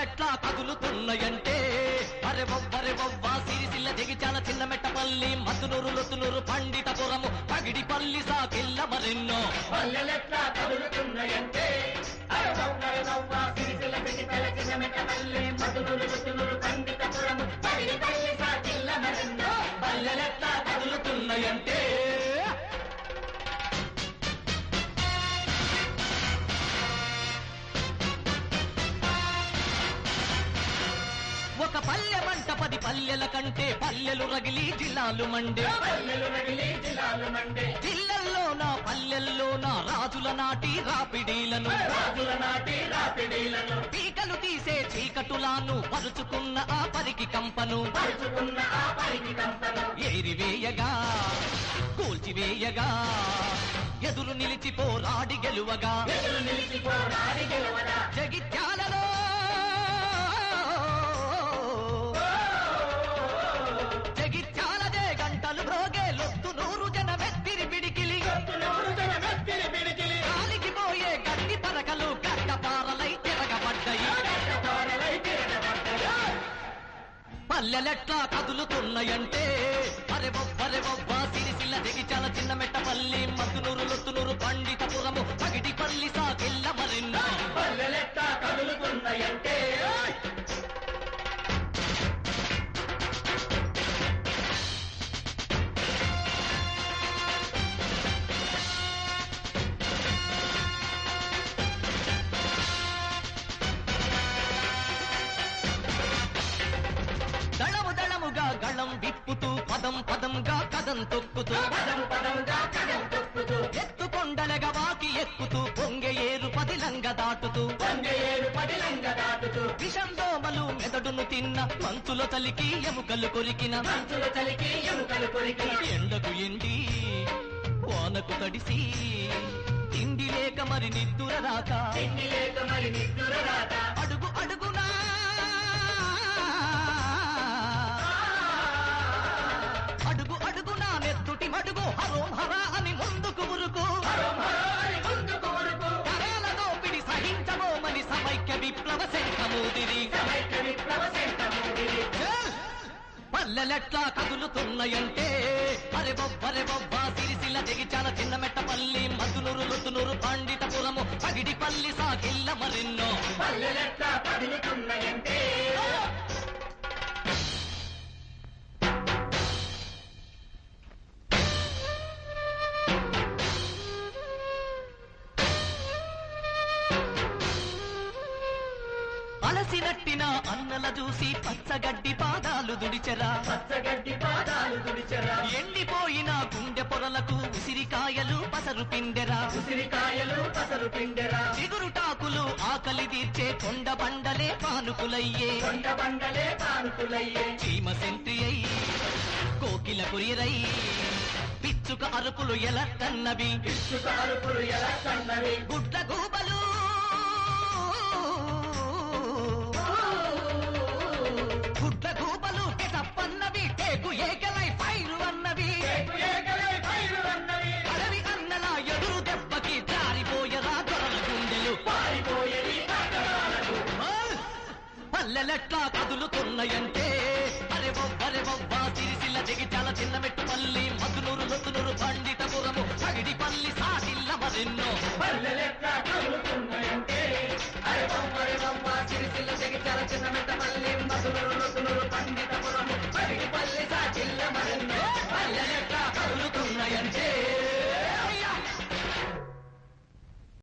పల్లెలెట్లా కదులుతున్నాయంటే అరే బొబ్బరే బొబ్బా సిరిసిల్ల జగిచాల చిన్న మెట్టపల్లి మతునూరు లొత్తునూరు పండితపురము పగిడిపల్లి సాకిల్ల మరెన్నో పల్లెలెట్లా కదులుతున్నాయంటే అరవవ్వ సిరిసిల్ల పిటిపెల చిన్న మెట్టపల్లి మధునులు రుతునులు పండితపురము పగిడిపల్లి సాకిల్ల మరెన్నో పల్లెలెట్లా కదులుతున్నాయంటే ఒక పల్లె మంట పది పల్లెల కంటే పల్లెలు రగిలి జిల్లాలు మండే పల్లెలు రగిలి జిల్లాలు మండే జిల్లల్లోన పల్లెల్లోన రాజుల నాటి రాపిడీలను రాజుల నాటి రాపిడీలను పీకలు తీసే చీకటులాను పరుచుకున్న ఆ పరికి కంపను పరుచుకున్న ఆ పరికి కంపను ఏరివేయగా కూల్చివేయగా ఎదురు నిలిచి పోరాడి గెలువగా ఎదురు నిలిచి పోరాడి గెలవదా జగిత్యాలలో జగిత్యాలదే గంటలు భోగే లొత్తు నూరు జనమెత్తిరి పిడికిలి నూరు జన మెత్తిరి పిడికిలి గాలికి పోయే గడ్డి పరకలు గడ్డపారలై తిరగబడ్డాయి తోరలై తిరగబడ్డగా పల్లెలెట్లా కదులుతున్నాయంటే అరే బొబ్బరే బొబ్బ సిరిసిల్ల దిగిచాల చిన్న మెట్టపల్లి మద్దునూరు లొత్తునూరు పండితపురము పగిడిపల్లి సాకిల్ల మరిన్నో పల్లెలెట్లా కదులుతున్నాయంటే దళము దళముగా గళం విప్పుతూ పదం పదంగా కదం తొక్కుతూ పదం పదంగా కదం తొక్కుతూ ఎత్తుకొండలగా వాకి ఎక్కుతూ పొంగె ఏరు పదిలంగ దాటుతూ పొంగేరు పదిలంగ దాటుతూ విషం దోమలు మెదడును తిన్న మంచులో తలికి ఎముకలు కొరికిన మంచులు చలికి ఎముకలు కొరికి ఎండకు ఎండి వానకు తడిసి తిండి లేక మరి నిద్దుర రాక తిండి లేక మరి నిద్దుర రాత అడుగు అడుగునా అడుగు అడుగునా నెత్తుటి మడుగు హరోం హరా అని ముందుకు ఉరుకు హరోహరాని ముందుకు ఉరుకు తరాల దోపిడి సహించబోమని సమైక్య విప్లవ శంఖమూదిరి సమైక్య విప్లవ శంఖమూదిరి పల్లెలెట్లా కదులుతున్నాయంటే అరే బొబ్బరే బొబ్బ సిరిసిల్ల జగిచాల చిన్న మెట్టపల్లి మధునూరు లొత్తునూరు పండితపురము పగిడిపల్లి సాకిల్ల మరెన్నో పల్లెలెట్లా కదులుతున్నాయంటే అలసినట్టిన అన్నల చూసి పచ్చగడ్డి పాదాలు దుడిచెరా పచ్చగడ్డి పాదాలు తుడిచెరా ఎండిపోయిన గుండె పొరలకు ఉసిరికాయలు పసరు పిండెరా ఉసిరికాయలు పసరు పిండెరా చిగురుటాకులు ఆకలి తీర్చే కొండ బండలే పానుకులయ్యే కొండ బండలే కానుకులయ్యే చీమ సెంట్రి అయి కోకిల కురియరై పిచ్చుక అరుపులు ఎలా కన్నవి ఇసుక అరుపులు ఎలా కన్నవి గుడ్ల గూబలు గుడ్ల గూబలు తప్పన్నవి టేకు ఏకలై ఫైరు అన్నవి ఏకలై పైరు అన్నవి అడవి అన్నల ఎదురు దెబ్బకి జారిపోయరా దొరల గుండెలు పారిపోయేది పట్టణాలకు ఆ! పల్లెలెట్లా కదులుతున్నాయంటే అరే బొబ్బరే బొబ్బ సిరిసిల్ల జగిచాల చిన్న మెట్టుపల్లి మధునూరు లొత్తునూరు పండితపురము పగిడిపల్లి సాగిల్ల మరెన్నో పల్లెలెట్లా కదులుతున్నాయంటే అరే బొమ్మ అరే బొమ్మ సిరిసిల్ల జగిత్యాల చిన్న మెట్ట మల్లి మధురు రుతులు పండిత